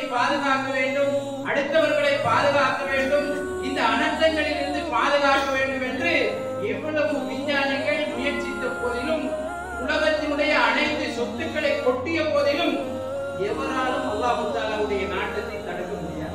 பாதுகாக்க வேண்டும் அடுத்தவர்களை பாதுகாக்க வேண்டும் இந்த அனர்த்தங்களில் இருந்து பாதுகாக்க வேண்டும் என்று எவ்வளவு விஞ்ஞானிகள் முயற்சித்த போதிலும் உலகத்தினுடைய அனைத்து சொத்துக்களை கொட்டிய போதிலும் எவராலும் அல்லாஹு தாலாவுடைய நாட்டத்தை தடுக்க முடியாது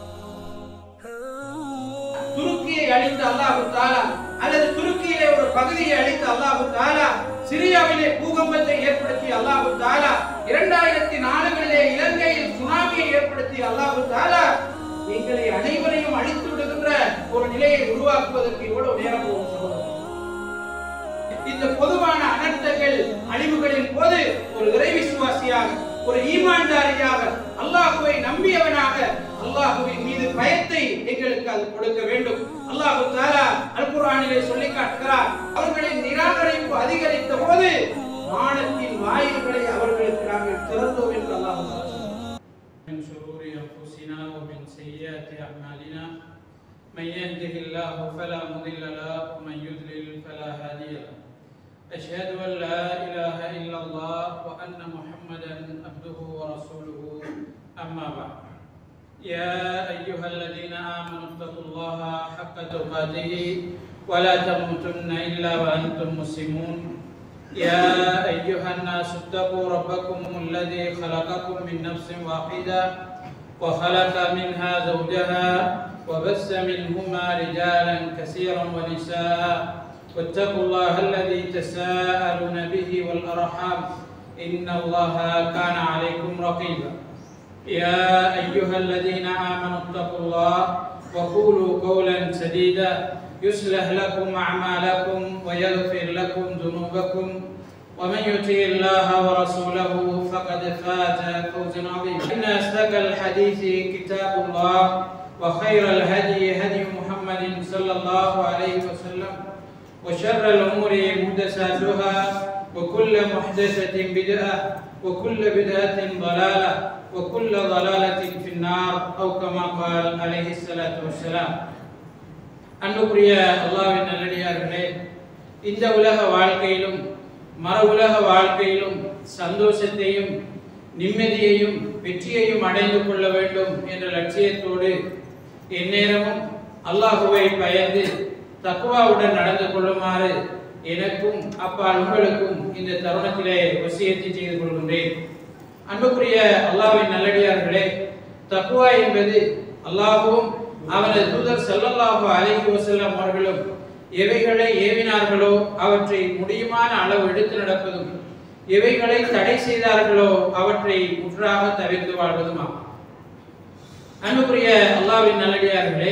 துருக்கியை அழித்த அல்லாஹு தாலா அல்லது துருக்கியிலே ஒரு பகுதியை அழித்த அல்லாஹு தாலா சிரியாவிலே பூகம்பத்தை ஏற்படுத்திய அல்லாஹு தாலா இரண்டாயிரத்தி நாலுகளிலே இலங்கையில் சுனாமியை ஏற்படுத்திய அல்லாஹு தாலா எங்களை அனைவரையும் அழித்து விடுகின்ற ஒரு நிலையை உருவாக்குவதற்கு எவ்வளவு நேரம் போகும் சகோதரர் இந்த பொதுவான அனர்த்தங்கள் அழிவுகளின் போது ஒரு இறை விசுவாசியாக ஒரு ஈமான்தாரியாக அல்லாஹுவை நம்பியவனாக அல்லாஹுவின் மீது பயத்தை எங்களுக்கு அது கொடுக்க வேண்டும் அல்லாஹு தாலா அல் குர்ஆனிலே சொல்லி காட்டுகிறார் அவர்களின் நிராகரிப்பு அதிகரித்த போது வானத்தின் வாயில்களை அவர்களுக்கு நாங்கள் திறந்தோம் என்று அல்லாஹ் சொல்கிறார். من شرور أنفسنا ومن سيئات أعمالنا من يهده الله فلا مضل له ومن يضلل فلا هادي له أشهد أن لا إله إلا الله وأن محمدا عبده ورسوله أما بعد يا أيها الذين آمنوا اتقوا الله حق تقاته ولا تموتن إلا وأنتم مسلمون يا أيها الناس اتقوا ربكم الذي خلقكم من نفس واحدة وخلق منها زوجها وبث منهما رجالا كثيرا ونساء واتقوا الله الذي تساءلون به والأرحام إن الله كان عليكم رقيبا يا أيها الذين آمنوا اتقوا الله وقولوا قولا سديدا يصلح لكم أعمالكم ويغفر لكم ذنوبكم ومن يطع الله ورسوله فقد فاز فوزا عظيما إن أصدق الحديث كتاب الله وخير الهدي هدي محمد صلى الله عليه وسلم وشر الأمور محدثاتها وكل محدثة بدعة وكل بدعة ضلالة وكل ضلالة في النار أو كما قال عليه الصلاة والسلام அன்புக்குரிய அல்லாஹ்வின் நல்லடியார்களே இந்த உலக வாழ்க்கையிலும் மறு உலக வாழ்க்கையிலும் சந்தோஷத்தையும் நிம்மதியையும் வெற்றியையும் அடைந்து கொள்ள வேண்டும் என்ற லட்சியத்தோடு எந்நேரமும் அல்லாஹுவை பயந்து தக்குவாவுடன் நடந்து கொள்ளுமாறு எனக்கும் அப்பால் உங்களுக்கும் இந்த தருணத்திலே வசியத்தை செய்து கொள்கின்றேன் அன்புக்குரிய அல்லாஹ்வின் நல்லடியார்களே தக்குவா என்பது அல்லாஹுவும் அவனது தூதர் ஸல்லல்லாஹு அலைஹி வஸல்லம் அவர்களும் எவைகளை ஏவினார்களோ அவற்றை முடியுமான அளவு எடுத்து நடப்பதும் எவைகளை தடை செய்தார்களோ அவற்றை முற்றாக தவிர்த்து வாழ்வதுமாகும் அன்புக்குரிய அல்லாஹ்வின் நல்லடியார்களே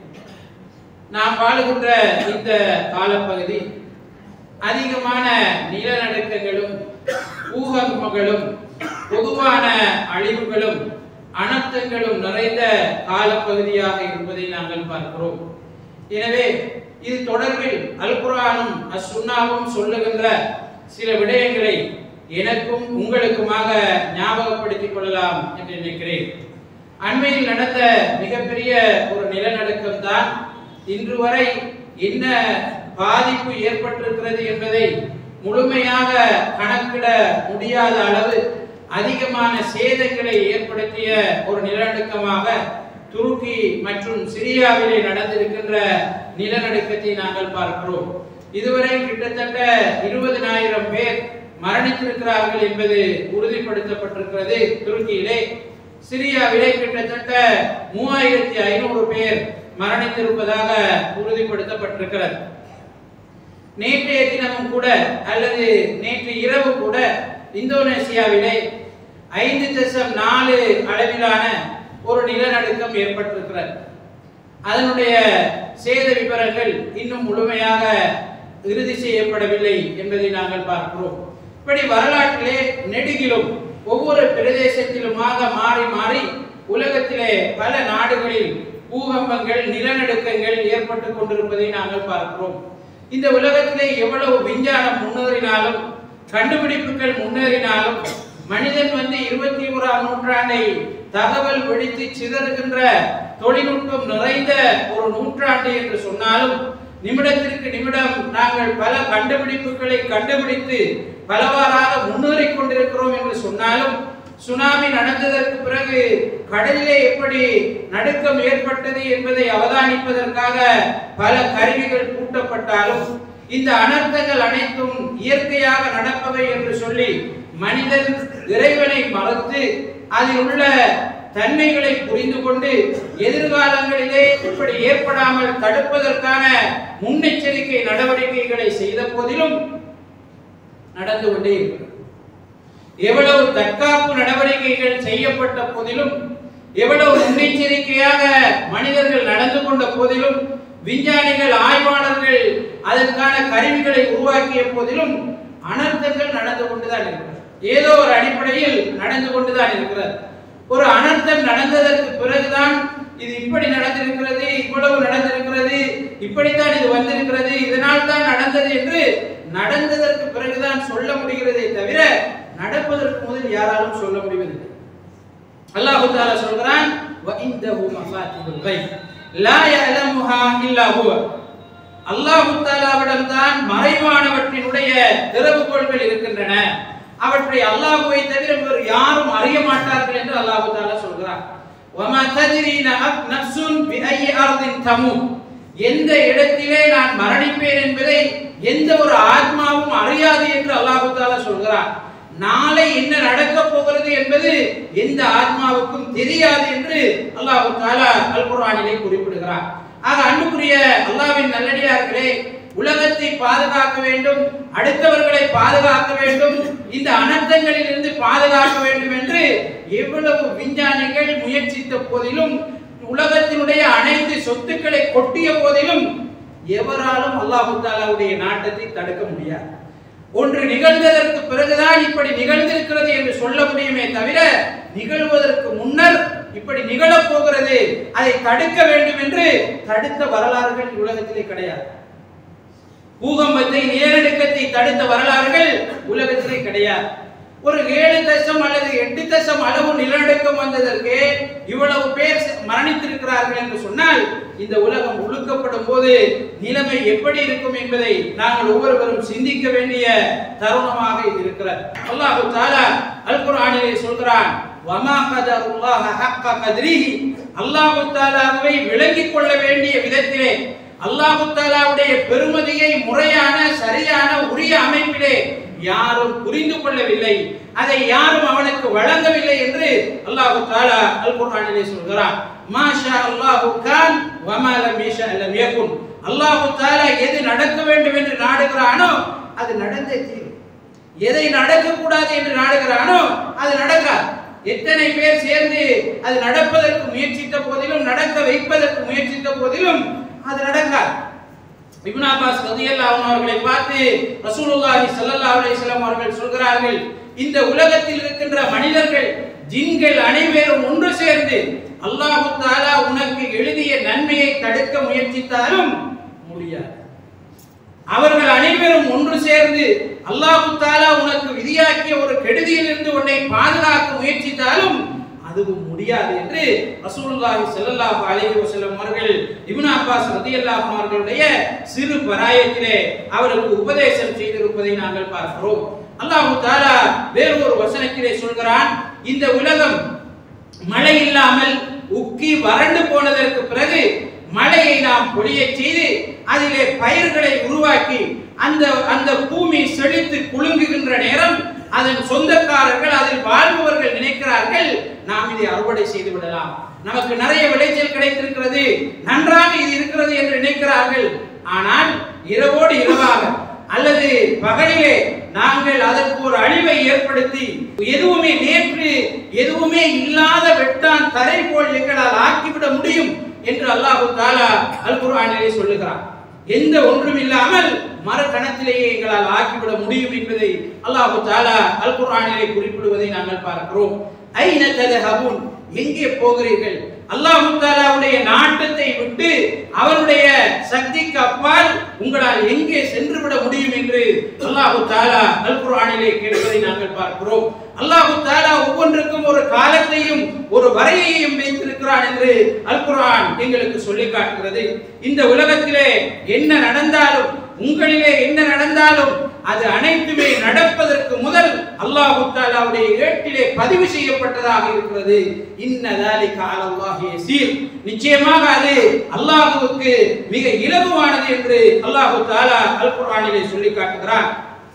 நாம் வாழுகின்ற இந்த காலப்பகுதி அதிகமான நிலநடுக்கங்களும் பூகம்பங்களும் பொதுவான அழிவுகளும் அனர்த்தங்களும் நிறைந்த காலப்பகுதியாக இருப்பதை நாங்கள் பார்க்கிறோம் எனவே இது தொடர்பில் அல் குர்ஆனும் அசுன்னாவும் சொல்லுகின்ற சில விடயங்களை எனக்கும் உங்களுக்குமாக ஞாபகப்படுத்திக் கொள்ளலாம் என்று நினைக்கிறேன் அண்மையில் நடந்த மிகப்பெரிய ஒரு நிலநடுக்கம் தான் இன்று வரை என்ன பாதிப்பு ஏற்பட்டிருக்கிறது என்பதை முழுமையாக கணக்கிட முடியாத அளவு அதிகமான சேதங்களை ஏற்படுத்திய ஒரு நிலநடுக்கமாக துருக்கி மற்றும் சிரியாவிலே நடந்திருக்கின்ற நிலநடுக்கத்தை நாங்கள் பார்க்கிறோம் இதுவரை கிட்டத்தட்ட இருபதனாயிரம் பேர் மரணித்திருக்கிறார்கள் என்பது உறுதிப்படுத்தப்பட்டிருக்கிறது துருக்கியிலே சிரியாவிலே கிட்டத்தட்ட மூவாயிரத்தி ஐநூறு பேர் மரணித்திருப்பதாக உறுதிப்படுத்தப்பட்டிருக்கிறது நேற்றைய தினமும் கூட அல்லது நேற்று இரவு கூட இந்தோனேசியாவிலே ஐந்து தசம் நாலு அளவிலான ஒரு நிலநடுக்கம் ஏற்பட்டிருக்கிறது அதனுடைய சேத விவரங்கள் இன்னும் முழுமையாக இறுதி செய்யப்படவில்லை என்பதை நாங்கள் பார்க்கிறோம் இப்படி வரலாற்றிலே நெடுகிலும் ஒவ்வொரு பிரதேசத்திலுமாக மாறி மாறி உலகத்திலே பல நாடுகளில் பூகம்பங்கள் நிலநடுக்கங்கள் ஏற்பட்டு கொண்டிருப்பதை நாங்கள் பார்க்கிறோம் இந்த உலகத்திலே எவ்வளவு விஞ்ஞானம் முன்னேறினாலும் கண்டுபிடிப்புகள் முன்னேறினாலும் மனிதன் வந்து இருபத்தி ஓராம் நூற்றாண்டை தகவல் வெடித்து சிதறுகின்ற தொழில்நுட்பம் நிறைந்த ஒரு நூற்றாண்டு என்று சொன்னாலும் நிமிடத்திற்கு நிமிடம் நாங்கள் பல கண்டுபிடிப்புகளை கண்டுபிடித்து பலவாறாக முன்னேறிக் கொண்டிருக்கிறோம் என்று சொன்னாலும் சுனாமி நடந்ததற்கு பிறகு கடலிலே எப்படி நடுக்கம் ஏற்பட்டது என்பதை அவதானிப்பதற்காக பல கருவிகள் கூட்டப்பட்டாலும் இந்த அனர்த்தங்கள் அனைத்தும் இயற்கையாக நடப்பவை என்று சொல்லி மனிதன் இறைவனை மறுத்து அதில் உள்ள தன்மைகளை புரிந்து கொண்டு எதிர்காலங்களிலே இப்படி ஏற்படாமல் தடுப்பதற்கான முன்னெச்சரிக்கை நடவடிக்கைகளை செய்த போதிலும் நடந்து கொண்டே இருக்கிறது எவ்வளவு தற்காப்பு நடவடிக்கைகள் செய்யப்பட்ட போதிலும் எவ்வளவு முன்னெச்சரிக்கையாக மனிதர்கள் நடந்து கொண்ட போதிலும் விஞ்ஞானிகள் ஆய்வாளர்கள் அதற்கான கருவிகளை உருவாக்கிய போதிலும் அனர்த்தங்கள் நடந்து கொண்டுதான் இருக்கிறது ஏதோ ஒரு அடிப்படையில் நடந்து கொண்டுதான் இருக்கிறது ஒரு அனர்த்தம் நடந்ததற்கு பிறகுதான் இது இப்படி நடந்திருக்கிறது இவ்வளவு நடந்திருக்கிறது இப்படித்தான் இது வந்திருக்கிறது இதனால் தான் நடந்தது என்று நடந்ததற்கு பிறகுதான் சொல்ல முடிகிறதே தவிர நடப்பதற்கு முதல் யாராலும் சொல்ல முடிவதில்லை அல்லாஹு தாலா சொல்கிறான் وَإِنْدَهُ مَفَاتِحُ الْغَيْبِ لَا يَعْلَمُهَا إِلَّا هُوَ அல்லாஹு தாலாவிடம் தான் மறைவானவற்றினுடைய திறவுகோள்கள் இருக்கின்றன அவற்றை அல்லாஹுவை தவிர வேறு யாரும் அறிய மாட்டார்கள் என்று அல்லாஹு தாலா சொல்கிறார் وَمَا تَدْرِي نَفْسٌ بِأَيِّ أَرْضٍ تَمُوتُ எந்த இடத்திலே நான் மரணிப்பேன் என்பதை எந்த ஒரு ஆத்மாவும் அறியாது என்று அல்லாஹு தாலா சொல்கிறார் நாளை என்ன நடக்க போகிறது என்பது எந்த ஆத்மாவுக்கும் தெரியாது என்று அல்லாஹு தாலா அல் குர்ஆனிலே குறிப்பிடுகிறார் ஆக அன்புக்குரிய அல்லாஹ்வின் நல்லடியார்களே உலகத்தை பாதுகாக்க வேண்டும் அடுத்தவர்களை பாதுகாக்க வேண்டும் இந்த அனர்த்தங்களில் இருந்து பாதுகாக்க வேண்டும் என்று எவ்வளவு விஞ்ஞானிகள் முயற்சித்த போதிலும் உலகத்தினுடைய அனைத்து சொத்துக்களை கொட்டிய போதிலும் எவராலும் அல்லாஹு தாலாவுடைய நாட்டத்தை தடுக்க முடியாது ஒன்று நிகழ்ந்ததற்கு பிறகுதான் இப்படி நிகழ்ந்திருக்கிறது என்று சொல்ல முடியுமே தவிர நிகழ்வதற்கு முன்னர் இப்படி நிகழப் போகிறது அதை தடுக்க வேண்டும் என்று தடுத்த வரலாறுகள் உலகத்திலே கிடையாது பூகம்பத்தை நிலநடுக்கத்தை தடுத்த வரலாறுகள் உலகத்திலே கிடையாது ஒரு ஏழு தசம் அல்லது எட்டு தசம் அளவு நிலநடுக்கம் வந்ததற்கு இவ்வளவு பேர் மரணித்திருக்கிறார்கள் என்று சொன்னால் இந்த உலகம் உழுக்கப்படும் போது நிலைமை எப்படி இருக்கும் என்பதை நாங்கள் ஒவ்வொருவரும் சிந்திக்க வேண்டிய தருணமாக இது இருக்கிறது அல்லாஹு தாலா அல் குர்ஆனிலே சொல்கிறான் வமா கதருல்லாஹ ஹக்க கத்ரிஹி அல்லாஹு தாலாவை விளங்கிக் கொள்ள வேண்டிய விதத்திலே அல்லாஹு தாலாவுடைய பெருமதியை முறையான சரியான உரிய அமைப்பிலே யாரும் புரிந்து கொள்ளவில்லை அதை யாரும் அவனுக்கு வழங்கவில்லை என்று அல்லாஹு தாலா அல் குர்ஆனிலே சொல்கிறான் மாஷா அல்லாஹு கான் வமா லம் யஷா லம் யகுன் அல்லாஹு தாலா எது நடக்க வேண்டும் என்று நாடுகிறானோ அது நடந்தே தீரும் எதை நடக்க கூடாது என்று நாடுகிறானோ அது நடக்காது எத்தனை பேர் சேர்ந்து அது நடப்பதற்கு முயற்சித்த போதிலும் நடக்க வைப்பதற்கு முயற்சித்த போதிலும் அது நடக்காது இப்னு அப்பாஸ் ரலியல்லாஹு அன்ஹு அவர்களை பார்த்து ரசூலுல்லாஹி ஸல்லல்லாஹு அலைஹி வஸல்லம் அவர்கள் சொல்கிறார்கள் இந்த உலகத்தில் இருக்கின்ற மனிதர்கள் ஜின்கள் அனைவரும் ஒன்று சேர்ந்து அல்லாஹு தஆலா உனக்கு எழுதிய நன்மையை தடுக்க முயற்சித்தாலும் முடியாது அவர்கள் அனைவரும் ஒன்று சேர்ந்து அல்லாஹு தாலா உனக்கு விதியாக்கிய ஒரு கெடுதியிலிருந்து உன்னை பாதுகாக்க முயற்சித்தாலும் அதுவும் முடியாது என்று ரசூலுல்லாஹி ஸல்லல்லாஹு அலைஹி வஸல்லம் அவர்கள் இப்னு அப்பாஸ் ரலியல்லாஹு அன்ஹு அவர்களுடைய சிறு பராயத்திலே அவருக்கு உபதேசம் செய்திருப்பதை நாங்கள் பார்க்கிறோம் அல்லாஹு தாலா வேறு ஒரு வசனத்திலே சொல்கிறான் இந்த உலகம் மழை இல்லாமல் உக்கி வறண்டு போனதற்கு பிறகு மழையை நாம் பொழியச் செய்து அதிலே பயிர்களை உருவாக்கி அந்த அந்த பூமி செழித்து குலுங்குகின்ற நேரம் அதன் சொந்தக்காரர்கள் அதில் வாழ்பவர்கள் நினைக்கிறார்கள் நாம் இதை அறுவடை செய்து விடலாம் நமக்கு நிறைய விளைச்சல் கிடைத்திருக்கிறது நன்றாக இது இருக்கிறது என்று நினைக்கிறார்கள் ஆனால் இரவோடு இரவாக அல்லது பகலிலே நாங்கள் அதற்கு ஒரு அழிவை ஏற்படுத்தி எதுவுமே நேற்று எதுவுமே இல்லாத வெட்டான் தரை போல் எங்களால் ஆக்கிவிட முடியும் என்று அல்லாஹு தாலா அல் குர்ஆனிலே சொல்லுகிறான் எந்த ஒன்றும் இல்லாமல் மறுகணத்திலேயே எங்களால் ஆக்கிவிட முடியும் என்பதை அல்லாஹு தாலா அல் குர்ஆனிலே குறிப்பிடுவதை நாங்கள் பார்க்கிறோம் ஐன ததஹபுன் எங்கே போகிறீர்கள் அல்லாஹு தாலாவுடைய நாட்டத்தை விட்டு அவருடைய சக்திக்கு அப்பால் உங்களால் எங்கே சென்று விட முடியும் என்று அல்லாஹு தாலா அல் குர்ஆனிலே கேட்பதை நாங்கள் பார்க்கிறோம் அல்லாஹு தாலா ஒவ்வொன்றுக்கும் ஒரு காலத்தையும் ஒரு வரையையும் வைத்திருக்கிறான் என்று அல் குர்ஆன் எங்களுக்கு சொல்லி காட்டுகிறது இந்த உலகத்திலே என்ன நடந்தாலும் உங்களிலே என்ன நடந்தாலும் அது அனைத்துமே நடப்பதற்கு முதல் அல்லாஹு தாலாவுடைய ஏட்டிலே பதிவு செய்யப்பட்டதாக இருக்கிறது இன்னதாலி காலல்லாஹி யசீர் நிச்சயமாக அது அல்லாஹுவுக்கு மிக இலகுவானது என்று அல்லாஹு தாலா அல் குர்ஆனிலே சொல்லி காட்டுகிறான்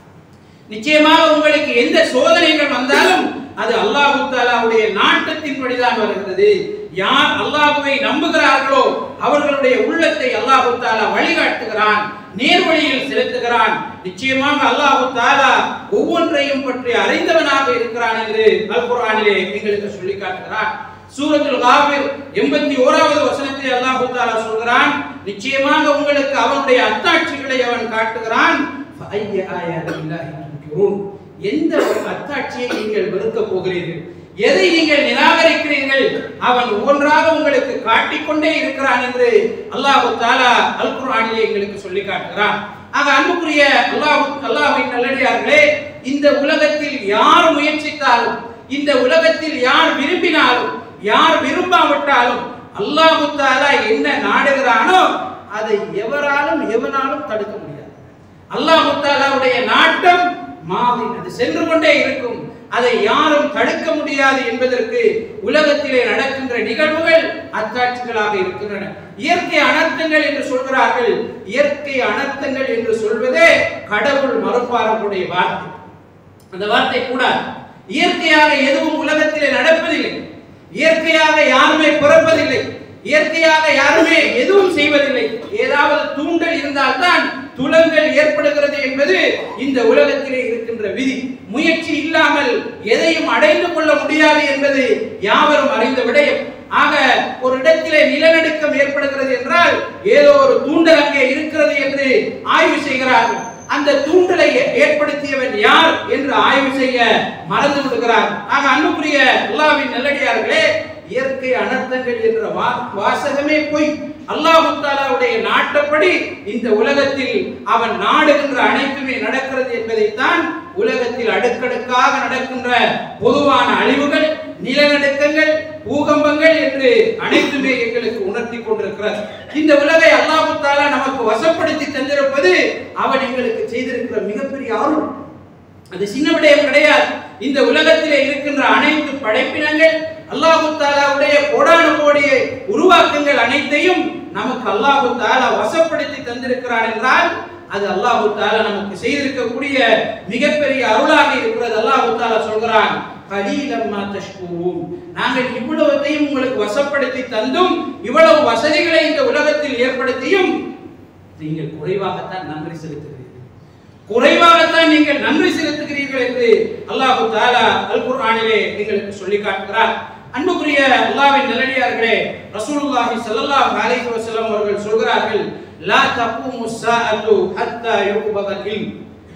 நிச்சயமாக உங்களுக்கு எந்த சோதனைகள் வந்தாலும் அது அல்லாஹு தாலாவுடைய நாட்டத்தின்படிதான் வருகிறது யார் அல்லாஹுவை நம்புகிறார்களோ அவர்களுடைய உள்ளத்தை அல்லாஹு தாலா வழிகாட்டுகிறான் நேர்வழியில் செலுத்துகிறான் நிச்சயமாக அல்லாஹு தாலா ஒவ்வொன்றையும் பற்றி அறிந்தவனாக இருக்கிறான் என்று அல் குர்ஆனிலே எங்களுக்கு சொல்லி காட்டுகிறான் சூரத்துல் காபிர் எண்பத்தி ஓராவது வசனத்தில் அல்லாஹு தாலா சொல்கிறான் நிச்சயமாக உங்களுக்கு அவனுடைய அத்தாட்சிகளை அவன் காட்டுகிறான் فأي آيات الله تنكرون எந்த ஒரு அத்தாட்சியை நீங்கள் வெறுக்க போகிறீர்கள் எதை நீங்கள் நிராகரிக்கிறீர்கள் அவன் ஒவ்வொன்றாக உங்களுக்கு காட்டிக்கொண்டே இருக்கிறான் என்று அல்லாஹு தாலா அல் குர்ஆனிலே எங்களுக்கு சொல்லி காட்டுகிறான் ஆக அன்புக்குரிய அல்லாஹ் அல்லாஹ்வின் நல்லடியார்களே இந்த உலகத்தில் யார் முயற்சித்தாலும் இந்த உலகத்தில் யார் விரும்பினாலும் யார் விரும்பாவிட்டாலும் அல்லாஹு தாலா என்ன நாடுகிறானோ அதை எவராலும் எவனாலும் தடுக்க முடியாது அல்லாஹு தாலாவுடைய நாட்டம் மாவி அது சென்று கொண்டே இருக்கும் அதை யாரும் தடுக்க முடியாது என்பதற்கு உலகத்திலே நடக்கின்ற நிகழ்வுகள் அத்தாட்சிகளாக இருக்கின்றன இயற்கை அனர்த்தங்கள் என்று சொல்கிறார்கள் இயற்கை அனர்த்தங்கள் என்று சொல்வதே கடவுள் மறுப்பாளர்களுடைய வார்த்தை அந்த வார்த்தை கூட இயற்கையாக எதுவும் உலகத்திலே நடப்பதில்லை இயற்கையாக யாருமே பிறப்பதில்லை இயற்கையாக யாருமே எதுவும் செய்வதில்லை ஏதாவது தூண்டல் இருந்தால்தான் துலங்கள் ஏற்படுகிறது என்பது இந்த உலகத்திலே இருக்கின்ற விதி முயற்சி இல்லாமல் எதையும் அடைந்து கொள்ள முடியாது என்பது யாவரும் அறிந்த விடயம் ஆக ஒரு இடத்திலே நிலநடுக்கம் ஏற்படுகிறது என்றால் ஏதோ ஒரு தூண்டல் அங்கே இருக்கிறது என்று ஆய்வு செய்கிறார்கள் அந்த தூண்டலை ஏ- ஏற்படுத்தியவன் யார் என்று ஆய்வு செய்ய மறந்து விடுகிறார் ஆக அன்புக்குரிய அல்லாவின் நல்லடியார்களே இயற்கை அனர்த்தங்கள் என்ற வா- வாசகமே பொய் அல்லாஹு தாலாவுடைய நாட்டப்படி இந்த உலகத்தில் அவன் நாடுகின்ற அனைத்துமே நடக்கிறது என்பதைத்தான் உலகத்தில் அடுக்கடுக்காக நடக்கின்ற பொதுவான அழிவுகள் நிலநடுக்கங்கள் பூகம்பங்கள் என்று அனைத்துமே எங்களுக்கு உணர்த்தி கொண்டிருக்கிறது இந்த உலகை அல்லாஹு தாலா நமக்கு வசப்படுத்தி தந்திருப்பது அவன் எங்களுக்கு செய்திருக்கிற மிகப்பெரிய அருள் அது சின்ன விடயம் கிடையாது இந்த உலகத்திலே இருக்கின்ற அனைத்து படைப்பினங்கள் அல்லாஹு தாலாவுடைய கோடான கோடிய உருவாக்கங்கள் அனைத்தையும் நமக்கு அல்லாஹு தாலா வசப்படுத்தி தந்திருக்கிறான் என்றால் அது அல்லாஹு தாலா நமக்கு செய்திருக்கக்கூடிய மிகப்பெரிய அருளாக இருக்கிறது அல்லாஹு தாலா சொல்கிறான் கலீலம்மா தஷ்கூரும் நாங்கள் இவ்வளவுத்தையும் உங்களுக்கு வசப்படுத்தி தந்தும் இவ்வளவு வசதிகளை இந்த உலகத்தில் ஏற்படுத்தியும் நீங்கள் குறைவாகத்தான் நன்றி செலுத்துகிறீர்கள் குறைவாகத்தான் நீங்கள் நன்றி செலுத்துகிறீர்கள் என்று அல்லாஹு தாலா அல் குர்ஆனிலே எங்களுக்கு சொல்லி காட்டுகிறார் அன்புக்குரிய அல்லாஹ்வின் நல்லடியார்களே ரசூலுல்லாஹி ஸல்லல்லாஹு அலைஹி வஸல்லம் அவர்கள் சொல்கிறார்கள் லா தqumu ஸாஅத்து ஹத்தா யுக்பதல் இல்ம்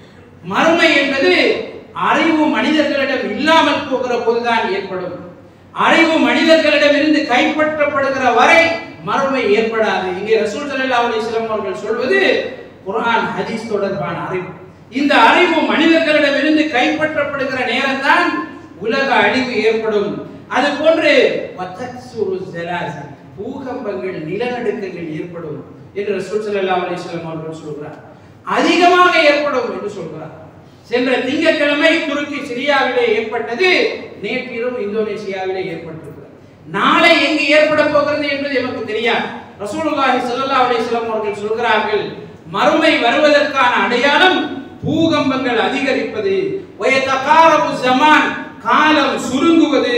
மறுமை என்பது அறிவு மனிதர்களிடம் இல்லாமல் போகிற போதுதான் ஏற்படும் அறிவு மனிதர்களிடம் இருந்து கைப்பற்றப்படுகிற வரை மறுமை ஏற்படாது இங்கே ரசூல் ஸல்லல்லாஹு அலைஹி வஸல்லம் அவர்கள் சொல்வது குர்ஆன் ஹதீஸ் தொடர்பான அறிவு இந்த அறிவு மனிதர்களிடம் இருந்து கைப்பற்றப்படுகிற நேரம்தான் உலக அழிவு ஏற்படும் அது போன்று வதக்சுரு ஸலாசில் பூகம்பங்கள் நிலநடுக்கங்கள் ஏற்படும் என்று ரசூல் ஸல்லல்லாஹு அலைஹி வஸல்லம் அவர்கள் சொல்கிறார் அதிகமாக ஏற்படும் என்று சொல்கிறார் சென்ற திங்கட்கிழமை துருக்கி சிரியாவிலே ஏற்பட்டது நேற்றிரவு இந்தோனேசியாவிலே ஏற்பட்டிருக்கிறது நாளை எங்கு ஏற்பட போகிறது என்பது எமக்கு தெரியாது ரசூலுல்லாஹி ஸல்லல்லாஹு அலைஹி வஸல்லம் அவர்கள் சொல்கிறார்கள் மறுமை வருவதற்கான அடையாளம் பூகம்பங்கள் அதிகரிப்பது வயதகாரபு ஜமான் காலம் சுருங்குவது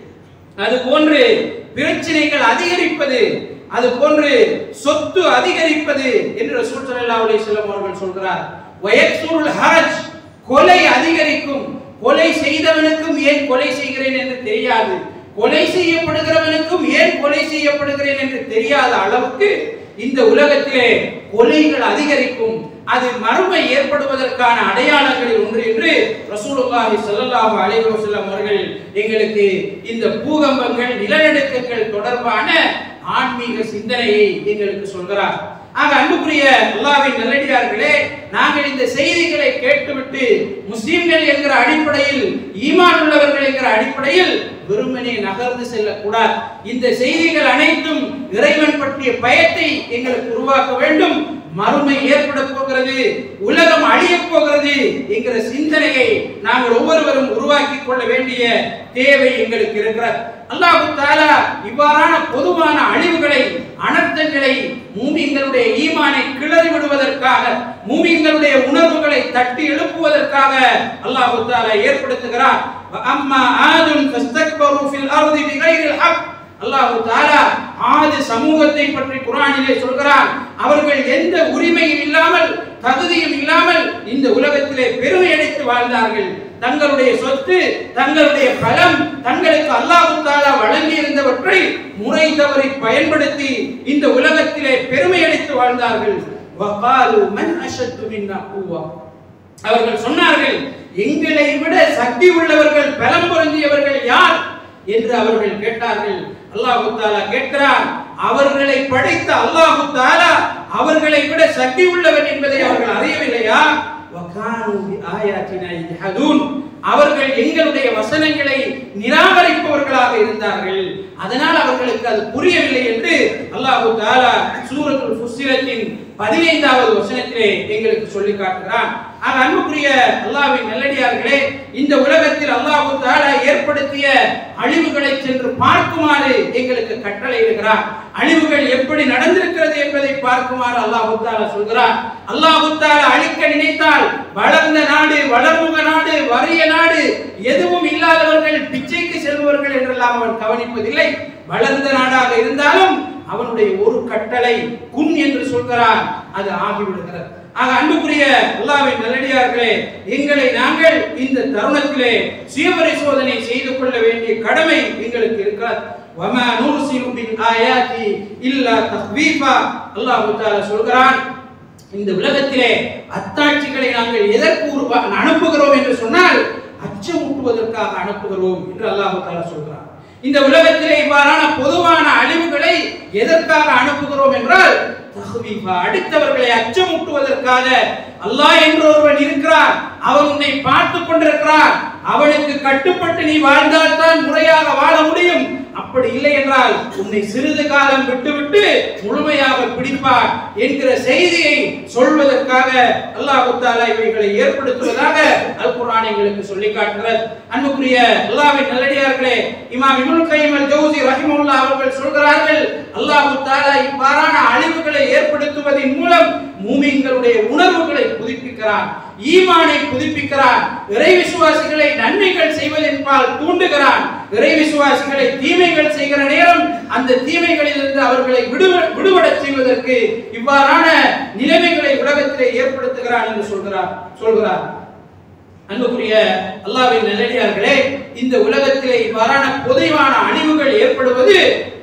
அது போன்று பிரச்சனைகள் அதிகரிப்பது அது போன்று சொத்து அதிகரிப்பது என்று ரசூல் ஸல்லல்லாஹு அலைஹி வஸல்லம் அவர்கள் சொல்கிறார் வயக்சுருல் ஹரஜ் கொலை அதிகரிக்கும் கொலை செய்தவனுக்கும் ஏன் கொலை செய்கிறேன் என்று தெரியாது கொலை செய்யப்படுகிறவனுக்கும் ஏன் கொலை செய்யப்படுகிறேன் என்று தெரியாத அளவுக்கு இந்த உலகத்திலே கொலைகள் அதிகரிக்கும் அது மறுமை ஏற்படுவதற்கான அடையாளங்களில் ஒன்று என்று ரசூலுல்லாஹி ஸல்லல்லாஹு அலைஹி வஸல்லம் அவர்கள் எங்களுக்கு இந்த பூகம்பங்கள் நிலநடுக்கங்கள் தொடர்பான ஆன்மீக சிந்தனையை எங்களுக்கு சொல்கிறார் ஆக அன்புக்குரிய அல்லாஹ்வின் நல்லடியார்களே நாங்கள் இந்த செய்திகளை கேட்டுவிட்டு முஸ்லிம்கள் என்கிற அடிப்படையில் ஈமான் உள்ளவர்கள் என்கிற அடிப்படையில் வெறுமனே நகர்ந்து செல்லக்கூடாது இந்த செய்திகள் அனைத்தும் இறைவன் பற்றிய பயத்தை எங்களுக்கு உருவாக்க வேண்டும் மறுமை ஏற்பட போகிறது உலகம் அழியப் போகிறது என்கிற சிந்தனையை நாங்கள் ஒவ்வொருவரும் உருவாக்கி கொள்ள வேண்டிய தேவை எங்களுக்கு இருக்கிறது அல்லாஹு தாலா இவ்வாறான பொதுவான அழிவுகளை அனர்த்தங்களை மூமிங்களுடைய ஈமானை கிளறி விடுவதற்காக மூமிங்களுடைய உணர்வுகளை தட்டி எழுப்புவதற்காக அல்லாஹு தாலா ஏற்படுத்துகிறார் அம்மா ஆதுன் ஃபஸ்தக்பரு ஃபில் அர்தி பிகைரில் ஹக் அல்லாஹு தாலா ஆது சமூகத்தை பற்றி குரானிலே சொல்கிறான் அவர்கள் எந்த உரிமையும் இல்லாமல் தகுதியும் இல்லாமல் இந்த உலகத்திலே பெருமை அடித்து வாழ்ந்தார்கள் தங்களுடைய சொத்து தங்களுடைய பலம் தங்களுக்கு அல்லாஹு தாலா வழங்கி இருந்தவற்றை முறை தவறி பயன்படுத்தி இந்த உலகத்திலே பெருமை அடித்து வாழ்ந்தார்கள் வகாலு மன் அஷத்து மின்னா குவா அவர்கள் சொன்னார்கள் எங்களை விட சக்தி உள்ளவர்கள் பலம் பொருந்தியவர்கள் யார் என்று அவர்கள் கேட்டார்கள் அல்லாஹு தாலா கேட்கிறான் அவர்களை படைத்த அல்லாஹு தாலா அவர்களை விட சக்தி உள்ளவன் என்பதை அவர்கள் அறியவில்லையா வகானு பிஆயாத்தினா யஜ்ஹதூன் அவர்கள் எங்களுடைய வசனங்களை நிராகரிப்பவர்களாக இருந்தார்கள் அதனால் அவர்களுக்கு அது புரியவில்லை என்று அல்லாஹு தாலா சூரத்துல் ஃபுஸ்ஸிலத்தின் பதினைந்தாவது வசனத்திலே எங்களுக்கு சொல்லி காட்டுகிறான் ஆக அன்புக்குரிய அல்லாஹ்வின் நல்லடியார்களே இந்த உலகத்தில் அல்லாஹு தாலா ஏற்படுத்திய அழிவுகளை சென்று பார்க்குமாறு எங்களுக்கு கட்டளை இடுகிறார் அழிவுகள் எப்படி நடந்திருக்கிறது என்பதை பார்க்குமாறு அல்லாஹு தாலா சொல்கிறார் அல்லாஹு தாலா அழிக்க நினைத்தால் வளர்ந்த நாடு வளர்முக நாடு வறிய நாடு எதுவும் இல்லாதவர்கள் பிச்சைக்கு செல்பவர்கள் என்றெல்லாம் அவன் கவனிப்பதில்லை வளர்ந்த நாடாக இருந்தாலும் அவனுடைய ஒரு கட்டளை குன் என்று சொல்கிறான் அது ஆகிவிடுகிறது ஆக அன்புக்குரிய அல்லாவின் நல்லடியார்களே எங்களை நாங்கள் இந்த தருணத்திலே சுயபரிசோதனை செய்து கொள்ள வேண்டிய கடமை எங்களுக்கு இருக்கிறது வமா நூர்சிலு பின் ஆயாத்தி இல்லா தஹ்வீஃபா அல்லாஹ் தஆலா சொல்கிறான் இந்த உலகத்திலே அத்தாட்சிகளை நாங்கள் எதற்கு உருவா அனுப்புகிறோம் என்று சொன்னால் அச்சமூட்டுவதற்காக அனுப்புகிறோம் என்று அல்லாஹ் தஆலா சொல்கிறான் இந்த உலகத்திலே இவ்வாறான பொதுவான அழிவுகளை எதற்காக அனுப்புகிறோம் என்றால் தஹ்வீஃபா அடுத்தவர்களை அச்சமூட்டுவதற்காக அல்லாஹ் என்று ஒருவன் இருக்கிறார் அவன் உன்னை பார்த்து கொண்டிருக்கிறார் அவனுக்கு கட்டுப்பட்டு நீ வாழ்ந்தால்தான் முறையாக வாழ முடியும் அப்படி இல்லை என்றால் உன்னை சிறிது காலம் விட்டுவிட்டு முழுமையாக பிடிப்பார் என்கிற செய்தியை சொல்வதற்காக அல்லாஹ் தாலா இவைகளை ஏற்படுத்துவதாக அல் குர்ஆன் எங்களுக்கு சொல்லி காட்டுகிறது அன்புக்குரிய அல்லாஹ்வின் நல்லடியார்களே இமாம் இப்னு கையம் அல் ஜௌசி ரஹிமஹுல்லாஹ் அவர்கள் சொல்கிறார்கள் அல்லாஹ் தாலா இவ்வாறான அழிவுகளை ஏற்படுத்துவதன் மூலம் மூமின்களுடைய உணர்வுகளை புதுப்பிக்கிறான் ஈமானை புதுப்பிக்கிறான் இறை விசுவாசிகளை நன்மைகள் செய்வதென்பால் தூண்டுகிறான் இறை விசுவாசிகளை தீமைகள் செய்கிற நேரம் அந்த தீமைகளிலிருந்து அவர்களை விடுவ விடுபடச் செய்வதற்கு இவ்வாறான நிலைமைகளை உலகத்திலே ஏற்படுத்துகிறான் என்று சொல்கிறார் சொல்கிறார் அன்புக்குரிய அல்லாஹ்வின் நல்லடியார்களே இந்த உலகத்திலே இவ்வாறான பொதுவான அழிவுகள் ஏற்படுவது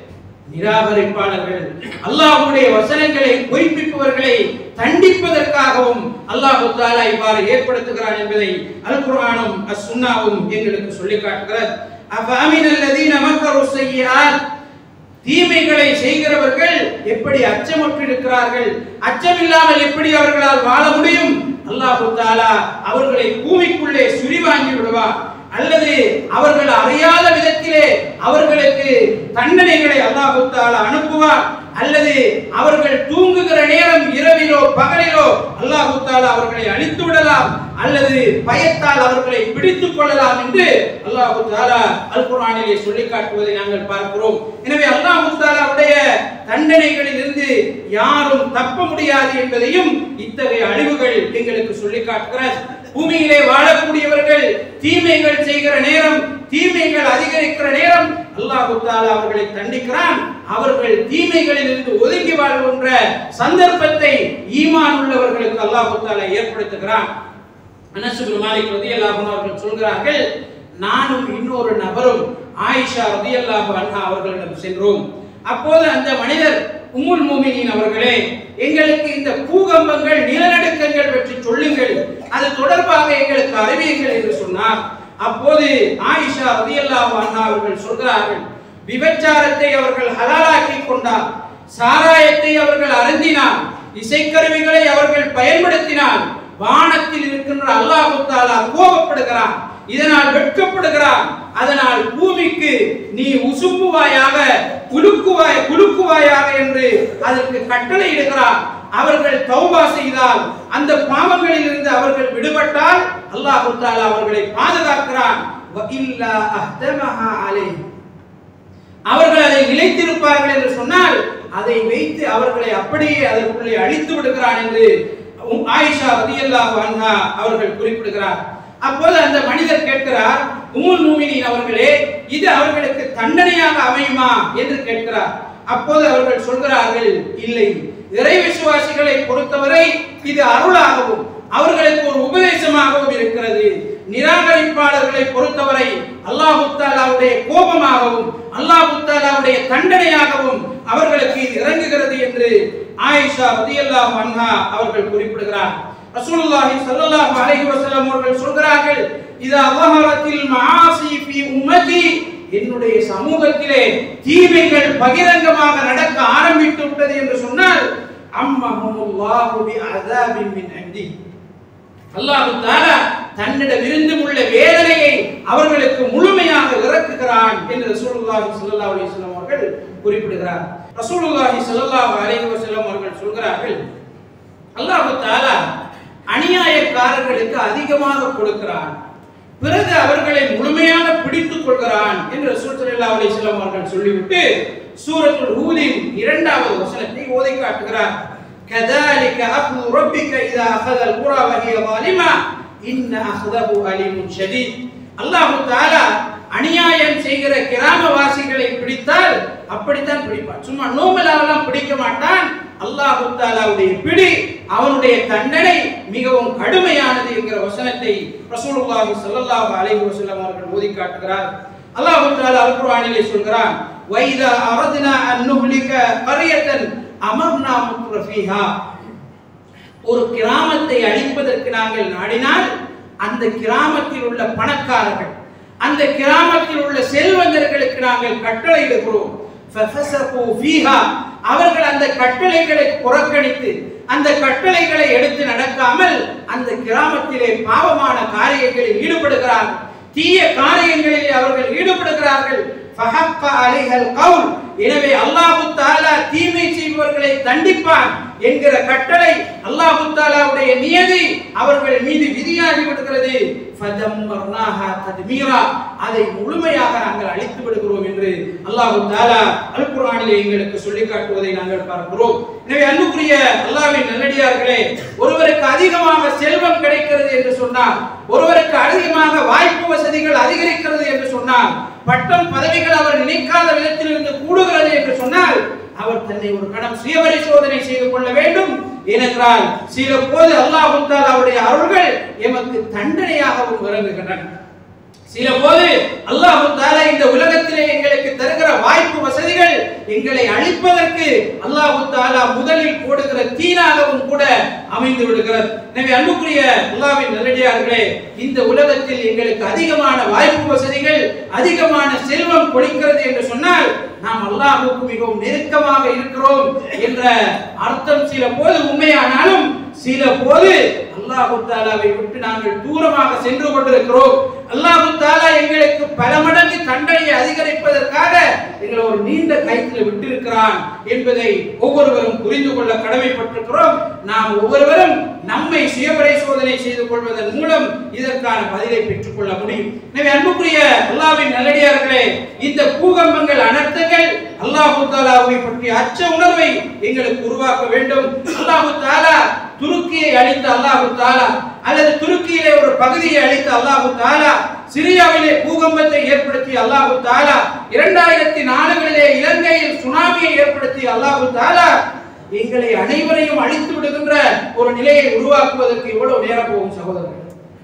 நிராகரிப்பாளர்கள் அல்லாஹ்வுடைய வசனங்களை பொய்ப்பிப்பவர்களை தண்டிப்பதற்காகவும் அல்லாஹ் தாலா இவ்வாறு ஏற்படுத்துகிறான் என்பதை அல் குர்ஆனும் அஸ் சுன்னாவும் எங்களுக்கு சொல்லி காட்டுகிறது அஃபஅமின அல்லதீன மக்கரு ஸய்யிஆத் தீமைகளை செய்கிறவர்கள் எப்படி அச்சமற்று இருக்கிறார்கள் அச்சமில்லாமல் எப்படி அவர்களால் வாழ முடியும் அல்லாஹு தாலா அவர்களை பூமிக்குள்ளே சுரிவாங்கி விடுவார் அல்லது அவர்கள் அறியாத விதத்திலே அவர்களுக்கு தண்டனைகளை அல்லாஹு தாலா அனுப்புவார் அல்லது அவர்கள் தூங்குகிற நேரம் இரவிலோ பகலிலோ அல்லாஹு தாலா அவர்களை அழித்து விடலாம் அல்லது பயத்தால் அவர்களை பிடித்துக் கொள்ளலாம் என்று அல்லாஹு தாலா அல் குர்ஆனிலே சொல்லி காட்டுவதை நாங்கள் பார்க்கிறோம் எனவே அல்லாஹு தாலாவுடைய தண்டனைகளில் இருந்து யாரும் தப்ப முடியாது என்பதையும் இத்தகைய அழிவுகள் எங்களுக்கு சொல்லி காட்டுகிறது பூமியிலே வாழக்கூடியவர்கள் தீமைகள் செய்கிற நேரம் தீமைகள் அதிகரிக்கிற நேரம் அல்லாஹு தாலா அவர்களை தண்டிக்கிறான் அவர்கள் தீமைகளில் இருந்து ஒதுங்கி வாழ்கின்ற சந்தர்ப்பத்தை ஈமான் உள்ளவர்களுக்கு அல்லாஹு தாலா ஏற்படுத்துகிறான் அனஸ் பின் மாலிக் ரலியல்லாஹு அன்ஹு அவர்கள் சொல்கிறார்கள் நானும் இன்னொரு நபரும் ஆயிஷா ரலியல்லாஹு அன்ஹா அவர்களிடம் சென்றோம் அப்போது அந்த மனிதர் உம்முல் மூமினின் அவர்களே எங்களுக்கு இந்த பூகம்பங்கள் நிலநடுக்கங்கள் பற்றி சொல்லுங்கள் அது தொடர்பாக எங்களுக்கு அறிவியுங்கள் என்று சொன்னார் அப்போது ஆயிஷா ரலியல்லாஹு அன்ஹா அவர்கள் சொல்கிறார்கள் விபச்சாரத்தை அவர்கள் ஹலாலாக்கி கொண்டார் சாராயத்தை அவர்கள் அருந்தினார் இசைக்கருவிகளை அவர்கள் பயன்படுத்தினார் வானத்தில் இருக்கின்ற அல்லாஹு தாலா கோபப்படுகிறான் இதனால் வெட்கப்படுகிறான் அதனால் பூமிக்கு நீ உசும்புவாயாக குலுக்குவாய் குலுக்குவாயாக என்று அதற்கு கட்டளை இடுகிறான் அவர்கள் தௌபா செய்தால் அந்த பாவங்களில் இருந்து அவர்கள் விடுபட்டால் அல்லாஹ் தாலா அவர்களை பாதுகாக்கிறான் வ இல்லா அஹ்தமஹா அலைஹி அவர்கள் அதை நிலைத்திருப்பார்கள் என்று சொன்னால் அதை வைத்து அவர்களை அப்படியே அதற்குள்ளே அழித்து விடுகிறான் என்று உம் ஆயிஷா ரதியல்லாஹு அன்ஹா அவர்கள் குறிப்பிடுகிறார் அப்போது அந்த மனிதர் கேட்கிறார் உம்முல் மூமினின் அவர்களே இது அவர்களுக்கு தண்டனையாக அமையுமா என்று கேட்கிறார் அப்போது அவர்கள் சொல்கிறார்கள் இல்லை இறை விசுவாசிகளை பொறுத்தவரை இது அருளாகவும் அவர்களுக்கு ஒரு உபதேசமாகவும் இருக்கிறது நிராகரிப்பாளர்களை பொறுத்தவரை அல்லாஹு தாலாவுடைய கோபமாகவும் அல்லாஹு தாலாவுடைய தண்டனையாகவும் அவர்களுக்கு இது இறங்குகிறது என்று ஆயிஷா ரதியல்லாஹு அன்ஹா அவர்கள் குறிப்பிடுகிறார் ரசூலுல்லாஹி ஸல்லல்லாஹு அலைஹி வஸல்லம் அவர்கள் சொல்கிறார்கள் இது அல்லாஹ்வத்தில் மஆசி ஃபீ உம்மதி என்னுடைய சமூகத்திலே தீமைகள் பகிரங்கமாக நடக்க ஆரம்பித்து விட்டது என்று சொன்னால் அம்மஹுமுல்லாஹு பி அஸாபின் மின் இன்தி அல்லாஹு தாலா தன்னிடம் இருந்து உள்ள வேதனையை அவர்களுக்கு முழுமையாக இறக்குகிறான் என்று ரசூலுல்லாஹி ஸல்லல்லாஹு அலைஹி வஸல்லம் அவர்கள் குறிப்பிடுகிறார் ரசூலுல்லாஹி ஸல்லல்லாஹு அலைஹி வஸல்லம் அவர்கள் சொல்கிறார்கள் அல்லாஹு தாலா அநியாயக்காரர்களுக்கு அதிகமாக கொடுக்கிறான் பிறகு அவர்களை முழுமையாக பிடித்துக் கொள்கிறான் என்று ரசூல் ஸல்லல்லாஹு அலைஹி வஸல்லம் அவர்கள் சொல்லிவிட்டு சூரத்துல் ஹூதின் இரண்டாவது வசனத்தை ஓதி காட்டுகிறார் كذلك أخذ ربك إذا أخذ القرى وهي ظالمة إن أخذه أليم شديد அல்லாஹு தாலா அநியாயம் செய்கிற கிராமவாசிகளை பிடித்தால் அப்படித்தான் பிடிப்பான் சும்மா நோமலாவெல்லாம் பிடிக்க மாட்டான் அல்லாஹு தாலாவுடைய பிடி அவனுடைய தண்டனை மிகவும் கடுமையானது என்கிற வசனத்தை ரசூலுல்லாஹி ஸல்லல்லாஹு அலைஹி வஸல்லம் அவர்கள் ஓதி காட்டுகிறார் அல்லாஹு தாலா அல் குர்ஆனிலே சொல்கிறான் வைதா அரத்னா அன் நுஹ்லிக கரியத்தன் அமர்னா முத்ரஃபீஹா ஒரு கிராமத்தை அழிப்பதற்கு நாங்கள் நாடினால் அந்த கிராமத்தில் உள்ள பணக்காரர்கள் அந்த கிராமத்தில் உள்ள செல்வந்தர்களுக்கு நாங்கள் கட்டளையிடுகிறோம் ஃபஃபஸகு ஃபீஹா அவர்கள் அந்த கட்டளைகளை புறக்கணித்து அந்த கட்டளைகளை எடுத்து நடக்காமல் அந்த கிராமத்திலே பாவமான காரியங்களில் ஈடுபடுகிறார்கள் தீய காரியங்களில் அவர்கள் ஈடுபடுகிறார்கள் ஃபஹக்க அலைஹல் கவுல் எனவே அல்லாஹு தாலா தீமை செய்பவர்களை தண்டிப்பான் என்கிற கட்டளை அல்லாஹு தாலாவுடைய நியதி அவர்கள் மீது விதியாகி விடுகிறது ஃபதம்மர்னாஹா தத்மீரா அதை முழுமையாக நாங்கள் அழித்து விடுகிறோம் என்று அல்லாஹு தாலா அல் குர்ஆனிலே எங்களுக்கு சொல்லி காட்டுவதை நாங்கள் பார்க்கிறோம் எனவே அன்புக்குரிய அல்லாஹ்வின் நல்லடியார்களே ஒருவருக்கு அதிகமாக செல்வம் கிடைக்கிறது என்று சொன்னால் ஒருவருக்கு அதிகமாக வாய்ப்பு வசதிகள் அதிகரிக்கிறது என்று சொன்னால் பட்டம் பதவிகள் அவர் நினைக்காத விதத்தில் இருந்து கூடுகிறது என்று சொன்னால் அவர் தன்னை ஒரு கணம் சுயபரிசோதனை செய்து கொள்ள வேண்டும் ஏனென்றால் சில போது அல்லாஹு அவருடைய அருள்கள் எமக்கு தண்டனையாகவும் இறங்குகின்றன சில போது அல்லாஹு தாலா இந்த உலகத்திலே எங்களுக்கு தருகிற வாய்ப்பு வசதிகள் எங்களை அழிப்பதற்கு அல்லாஹு தாலா முதலில் போடுகிற தீனாகவும் கூட அமைந்து விடுகிறது எனவே அன்புக்குரிய அல்லாஹ்வின் நல்லடியார்களே இந்த உலகத்தில் எங்களுக்கு அதிகமான வாய்ப்பு வசதிகள் அதிகமான செல்வம் கொடுக்கிறது என்று சொன்னால் நாம் அல்லாஹ்வுக்கு மிகவும் நெருக்கமாக இருக்கிறோம் என்ற அர்த்தம் சில போது உண்மையானாலும் சில போது அல்லாஹு தாலாவை விட்டு நாங்கள் தூரமாக சென்று கொண்டிருக்கிறோம் அல்லாஹு தாலா எங்களுக்கு பல மடங்கு தண்டனையை அதிகரிப்பதற்காக எங்களை ஒரு நீண்ட கைத்தில் விட்டிருக்கிறான் என்பதை ஒவ்வொருவரும் புரிந்து கொள்ள கடமைப்பட்டிருக்கிறோம் நாம் ஒவ்வொருவரும் நம்மை சுயபரிசோதனை செய்து கொள்வதன் மூலம் இதற்கான பதிலை பெற்றுக் கொள்ள முடியும் எனவே அன்புக்குரிய அல்லாஹ்வின் நல்லடியார்களே இந்த பூகம்பங்கள் அனர்த்தங்கள் அல்லாஹு தாலாவை பற்றிய அச்ச உணர்வை எங்களுக்கு உருவாக்க வேண்டும் அல்லாஹு தாலா துருக்கியை அழித்த அல்லாஹு தாலா அல்லது துருக்கியிலே ஒரு பகுதியை அழித்த அல்லாஹு தாலா சிரியாவிலே பூகம்பத்தை ஏற்படுத்திய அல்லாஹு தாலா இரண்டாயிரத்தி நாலுகளிலே இலங்கையில் சுனாமியை ஏற்படுத்திய அல்லாஹு தாலா எங்களை அனைவரையும் அழித்து விடுகின்ற ஒரு நிலையை உருவாக்குவதற்கு எவ்வளவு நேரம் போகும் சகோதரர்கள்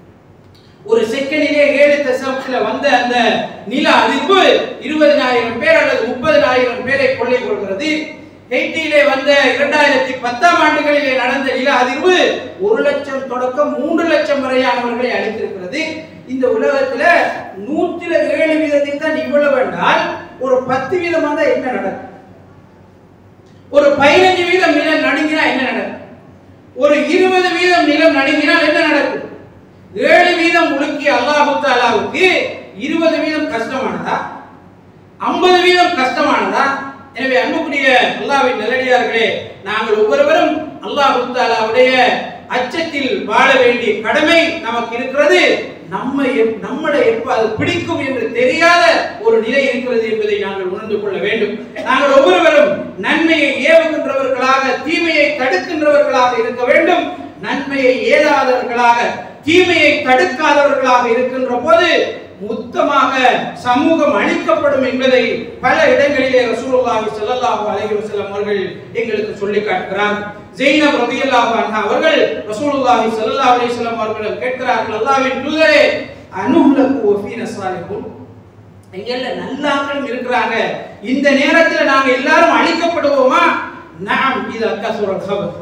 ஒரு செகண்டிலே ஏழு தசமத்துல வந்த அந்த நில அதிர்வு இருபதினாயிரம் பேர் அல்லது முப்பதினாயிரம் பேரை கொள்ளை கொள்கிறது ஹெய்ட்டியிலே வந்த இரண்டாயிரத்தி பத்தாம் ஆண்டுகளிலே நடந்த நில அதிர்வு ஒரு லட்சம் தொடக்கம் மூன்று லட்சம் வரையானவர்களை அளித்திருக்கிறது இந்த உலகத்துல நூற்றில ஏழு வீதத்தை தான் இவ்வளவு என்றால் ஒரு பத்து வீதம் வந்தா என்ன நடக்கும் ஒரு பதினஞ்சு வீதம் நிலம் நடுங்கினா என்ன நடக்கும் ஒரு இருபது வீதம் நிலம் நடுங்கினால் என்ன நடக்கும் ஏழு வீதம் உலுக்கிய அல்லாஹு தாலாவுக்கு இருபது வீதம் கஷ்டமானதா ஐம்பது வீதம் கஷ்டமானதா எனவே அன்புக்குரிய அன்புக்குரிய அல்லாஹ்வின் நல்லடியார்களே நாங்கள் ஒவ்வொருவரும் அல்லாஹ் தாலாவுடைய அச்சத்தில் வாழ வேண்டிய கடமை நமக்கு இருக்கிறது நம்மை எப்- நம்மளை எப்ப அது பிடிக்கும் என்று தெரியாத ஒரு நிலை இருக்கிறது என்பதை நாங்கள் உணர்ந்து கொள்ள வேண்டும் நாங்கள் ஒவ்வொருவரும் நன்மையை ஏவுகின்றவர்களாக தீமையை தடுக்கின்றவர்களாக இருக்க வேண்டும் நன்மையை ஏதாதவர்களாக தீமையை தடுக்காதவர்களாக இருக்கின்ற போது மொத்தமாக சமூகம் அழிக்கப்படும் என்பதை பல இடங்களிலே ரசூலுல்லாஹி ஸல்லல்லாஹு அலைஹி வஸல்லம் அவர்கள் எங்களுக்கு சொல்லி காட்டுகிறார் ஜெய்னப் ரலியல்லாஹு அன்ஹா அவர்கள் ரசூலுல்லாஹி ஸல்லல்லாஹு அலைஹி வஸல்லம் அவர்களிடம் கேட்கிறார்கள் அல்லாஹ்வின் தூதரே அனுஹ்லகு வஃபீன சாலிஹுன் எங்கெல்ல நல்லாக்களும் இருக்கிறாங்க இந்த நேரத்துல நாங்க எல்லாரும் அழிக்கப்படுவோமா நாம் இது அக்கசுரல் கபர்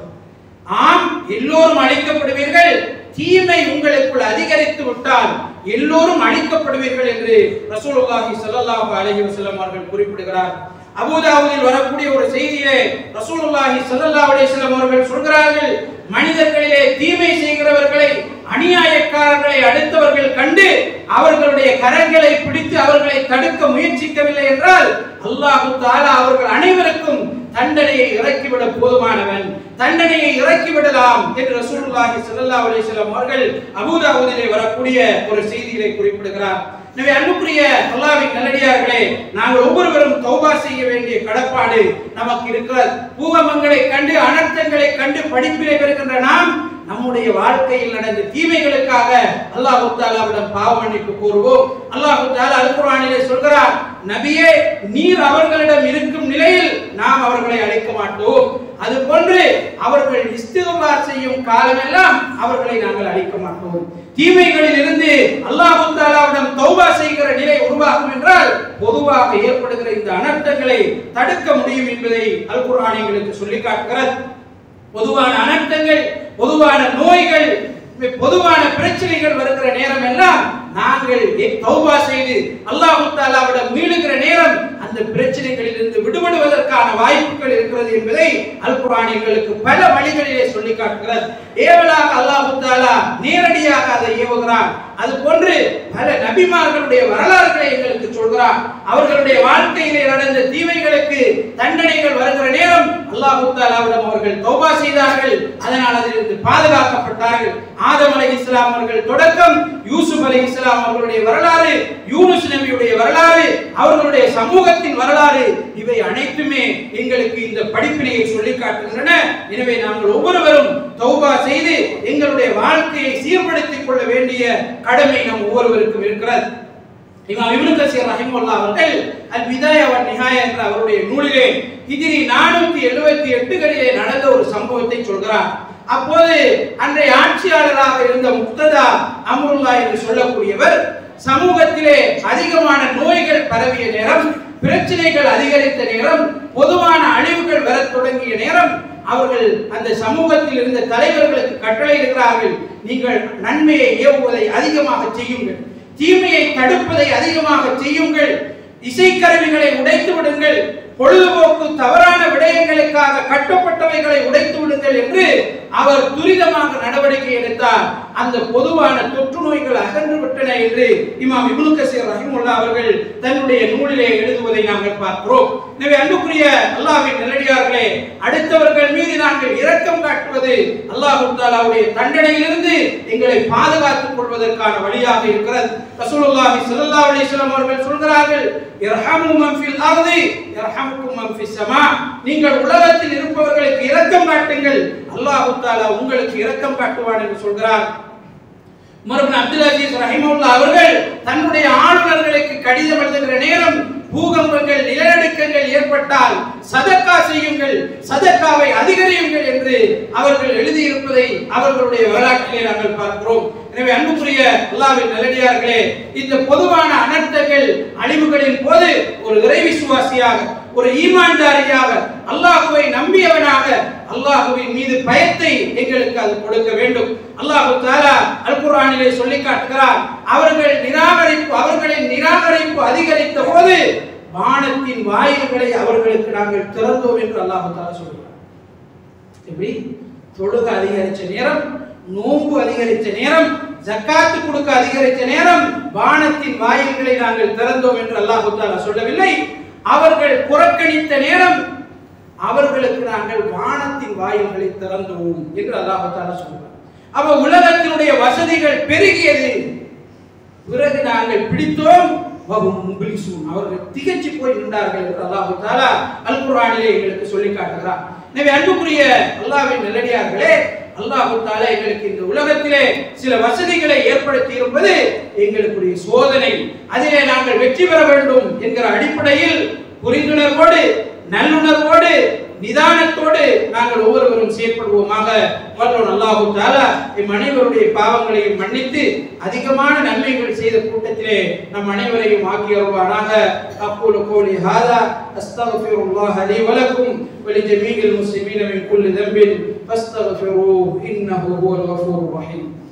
ஆம் எல்லோரும் அழிக்கப்படுவீர்கள் தீமை உங்களுக்குள் அதிகரித்து விட்டால் எல்லோரும் அழிக்கப்படுவீர்கள் என்று ரசூலுல்லாஹி ஸல்லல்லாஹு அலைஹி வஸல்லம் அவர்கள் குறிப்பிடுகிறார் அபூதாவுதில் வரக்கூடிய ஒரு செய்தியிலே ரசூலுல்லாஹி ஸல்லல்லாஹு அலைஹி வஸல்லம் அவர்கள் சொல்கிறார்கள் மனிதர்களிலே தீமை செய்கிறவர்களை அநியாயக்காரர்களை அடுத்தவர்கள் கண்டு அவர்களுடைய கரங்களை பிடித்து அவர்களை தடுக்க முயற்சிக்கவில்லை என்றால் அல்லாஹு தஆலா அவர்கள் அனைவருக்கும் தண்டனையை இறக்கிவிட போதுமானவன் தண்டனையை இறக்கிவிடலாம் என்று ரசூலுல்லாஹி ஸல்லல்லாஹு அலைஹி வஸல்லம் அவர்கள் அபூதாவுதிலே வரக்கூடிய ஒரு செய்தியை குறிப்பிடுகிறார் எனவே அன்புக்குரிய அல்லாஹ்வின் நல்லடியார்களே நாங்கள் ஒவ்வொருவரும் தௌபா செய்ய வேண்டிய கடப்பாடு நமக்கு இருக்கிறது பூகமங்களை கண்டு அனர்த்தங்களை கண்டு படிப்பினை பெறுகின்ற நாம் நம்முடைய வாழ்க்கையில் நடந்த தீமைகளுக்காக அல்லாஹ் தாலாவிடம் பாவ மன்னிப்பு கூறுவோம் அல்லாஹ் தாலா அல் குர்ஆனிலே சொல்கிறார் நபியே நீர் அவர்களிடம் இருக்கும் நிலையில் நாம் அவர்களை அழைக்க மாட்டோம் அது போன்று அவர்கள் இஸ்திகுபார் செய்யும் காலமெல்லாம் அவர்களை நாங்கள் அழிக்க மாட்டோம் தீமைகளில் இருந்து அல்லாஹ் தாலாவிடம் தௌபா செய்கிற நிலை உருவாகும் என்றால் பொதுவாக ஏற்படுகிற இந்த அனர்த்தங்களை தடுக்க முடியும் என்பதை அல் குர்ஆன் எங்களுக்கு சொல்லி காட்டுகிறது பொதுவான அனர்த்தங்கள் பொதுவான நோய்கள் பொதுவான பிரச்சனைகள் வருகிற நேரம் எல்லாம் நாங்கள் தௌபா செய்து அல்லாஹ் தாலாவிடம் மீளுகிற நேரம் அந்த பிரச்சனைகளில் இருந்து விடுபடுவதற்கான வாய்ப்புகள் இருக்கிறது என்பதை அல் குர்ஆன் எங்களுக்கு பல வழிகளிலே சொல்லி காட்டுகிறது ஏவலாக அல்லாஹ் தாலா நேரடியாக அதை ஏவுகிறான் அது போன்று பல நபிமார்களுடைய வரலாறுகளை எங்களுக்கு சொல்கிறான் அவர்களுடைய வாழ்க்கையிலே நடந்த தீமைகளுக்கு தண்டனைகள் வருகிற நேரம் அல்லாஹ் தாலாவிடம் அவர்கள் தௌபா செய்தார்கள் அதனால் அதிலிருந்து பாதுகாக்கப்பட்டார்கள் ஆதம் அலை இஸ்லாம் அவர்கள் தொடக்கம் யூசுப் அலை இஸ்லாம் அவர்களுடைய வரலாறு யூனுஸ் நபியுடைய வரலாறு அவர்களுடைய சமூகத்தின் வரலாறு இவை அனைத்துமே எங்களுக்கு இந்த படிப்பினையை சொல்லி காட்டுகின்றன எனவே நாங்கள் ஒவ்வொருவரும் தௌபா செய்து எங்களுடைய வாழ்க்கையை சீர்படுத்திக் கொள்ள வேண்டிய கடமை நம் ஒவ்வொருவருக்கும் இருக்கிறது இமாம் இப்னு கசீர் ரஹிமஹுல்லாஹ் அவர்கள் அல் விதாயா வ நிஹாயா என்ற அவருடைய நூலிலே ஹிஜ்ரி 478 களிலே நடந்த ஒரு சம்பவத்தை சொல்கிறார் அப்போது அன்றைய ஆட்சியாளராக இருந்த முக்ததா அம்ருல்லா என்று சொல்லக்கூடியவர் சமூகத்திலே அதிகமான நோய்கள் பரவிய நேரம் பிரச்சனைகள் அதிகரித்த நேரம் பொதுவான அழிவுகள் வரத் தொடங்கிய நேரம் அவர்கள் அந்த சமூகத்தில் இருந்த தலைவர்களுக்கு கட்டளை இருக்கிறார்கள் நீங்கள் நன்மையை ஏவுவதை அதிகமாக செய்யுங்கள் தீமையை தடுப்பதை அதிகமாக செய்யுங்கள் இசைக்கருவிகளை உடைத்து விடுங்கள் பொழுதுபோக்கு தவறான விடயங்களுக்காக கட்டப்பட்டவைகளை உடைத்து விடுங்கள் என்று அவர் துரிதமாக நடவடிக்கை எடுத்தார் அந்த பொதுவான தொற்று நோய்கள் அகன்று விட்டன என்று இமாம் இப்னு கசீர் ரஹிமுல்லா அவர்கள் தன்னுடைய நூலிலே எழுதுவதை நாங்கள் பார்க்கிறோம் எனவே அன்புக்குரிய அல்லாஹ்வின் நல்லடியார்களே அடுத்தவர்கள் மீது நாங்கள் இரக்கம் காட்டுவது அல்லாஹ் தாலாவுடைய தண்டனையிலிருந்து எங்களை பாதுகாத்துக் கொள்வதற்கான வழியாக இருக்கிறது ரசூலுல்லாஹி ஸல்லல்லாஹு அலைஹி வஸல்லம் அவர்கள் சொல்கிறார்கள் இர்ஹமு மன் ஃபில் அர்தி யர்ஹமுக்கும் மன் ஃபிஸ் ஸமா நீங்கள் உலகத்தில் இருப்பவர்களுக்கு இரக்கம் காட்டுங்கள் அல்லாஹ் தாலா உங்களுக்கு இரக்கம் காட்டுவான் என்று சொல்கிறார் உமர் இப்னு அப்துல் அசீஸ் ரஹிமவுல்லா அவர்கள் தன்னுடைய ஆளுநர்களுக்கு கடிதம் எழுதுகிற நேரம் பூகம்பங்கள் நிலநடுக்கங்கள் ஏற்பட்டால் சதக்கா செய்யுங்கள் சதக்காவை அதிகரியுங்கள் என்று அவர்கள் எழுதியிருப்பதை அவர்களுடைய வரலாற்றிலே நாங்கள் பார்க்கிறோம் எனவே அன்புக்குரிய அல்லாஹ்வின் நல்லடியார்களே இந்த பொதுவான அனர்த்தங்கள் அழிவுகளின் போது ஒரு இறை விசுவாசியாக ஒரு ஈமான்தாரியாக அல்லாஹுவை நம்பியவனாக அல்லாஹுவின் மீது பயத்தை எங்களுக்கு அது கொடுக்க வேண்டும் அல்லாஹு தாலா அல் குர்ஆனிலே சொல்லி காட்டுகிறார் அவர்கள் நிராகரிப்பு அவர்களின் நிராகரிப்பு அதிகரித்த போது வானத்தின் வாயில்களை அவர்களுக்கு நாங்கள் திறந்தோம் என்று அல்லாஹு தாலா சொல்கிறார் எப்படி தொழுக அதிகரிச்ச நேரம் நோன்பு அதிகரிச்ச நேரம் ஜக்காத்து கொடுக்க அதிகரித்த நேரம் வானத்தின் வாயில்களை நாங்கள் திறந்தோம் என்று அல்லாஹு தாலா சொல்லவில்லை அவர்கள் புறக்கணித்த நேரம் அவர்களுக்கு நாங்கள் வானத்தின் வாயில்களை திறந்தோம் என்று அல்லாஹால சொல்றார் அப்ப உலகத்தினுடைய வசதிகள் பெருகியது பிறகு நாங்கள் பிடித்தோம் வஹும் முபிலிசூன். அவர்கள் திகச்சு போய் நின்றார்கள் என்று அல்லாஹ் தாலா அல் குர்ஆனிலே எங்களுக்கு சொல்லி காட்டுகிறார் எனவே அன்புக்குரிய அல்லாஹ்வின் நல்லடியார்களே அல்லாஹ் தாலா எங்களுக்கு இந்த உலகத்திலே சில வசதிகளை ஏற்படுத்தி இருப்பது எங்களுக்குரிய சோதனை அதிலே நாங்கள் வெற்றி பெற வேண்டும் என்கிற அடிப்படையில் புரிந்துணர்வோடு நல்லுணர்வோடு நிதானத்தோடு நாங்கள் ஒவ்வொருவரும் செயற்படுவோமாக வல்லோன் அல்லாஹு தாலா எம் அனைவருடைய பாவங்களையும் மன்னித்து அதிகமான நன்மைகள் செய்த கூட்டத்திலே நம் அனைவரையும் ஆக்கி வருவானாக அக்கூல கோலி ஹாதா அஸ்தக்ஃபிருல்லாஹ் லி வலக்கும் ولجميع المسلمين من كل ذنب فاستغفروه انه هو الغفور الرحيم